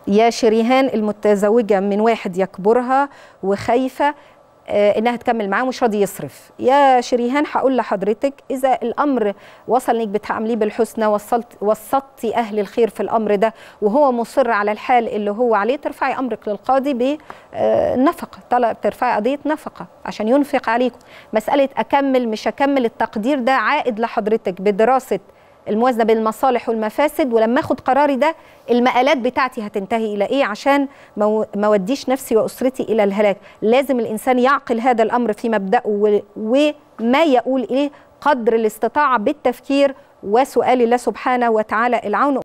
يا شريهان المتزوجة من واحد يكبرها وخايفة آه، انها تكمل معاه ومش راضي يصرف يا شريهان هقول لحضرتك اذا الامر وصل انك بتعامليه بالحسنى وصلت وسطتي اهل الخير في الامر ده وهو مصر على الحال اللي هو عليه ترفعي امرك للقاضي بنفقه طلب ترفعي قضيه نفقه عشان ينفق عليكم مساله اكمل مش اكمل التقدير ده عائد لحضرتك بدراسه الموازنه بين المصالح والمفاسد ولما اخد قراري ده المقالات بتاعتي هتنتهي الى ايه عشان ما ما اوديش نفسي واسرتي الى الهلاك لازم الانسان يعقل هذا الامر في مبداه و- وما يقول اليه قدر الاستطاعه بالتفكير وسؤال الله سبحانه وتعالى العون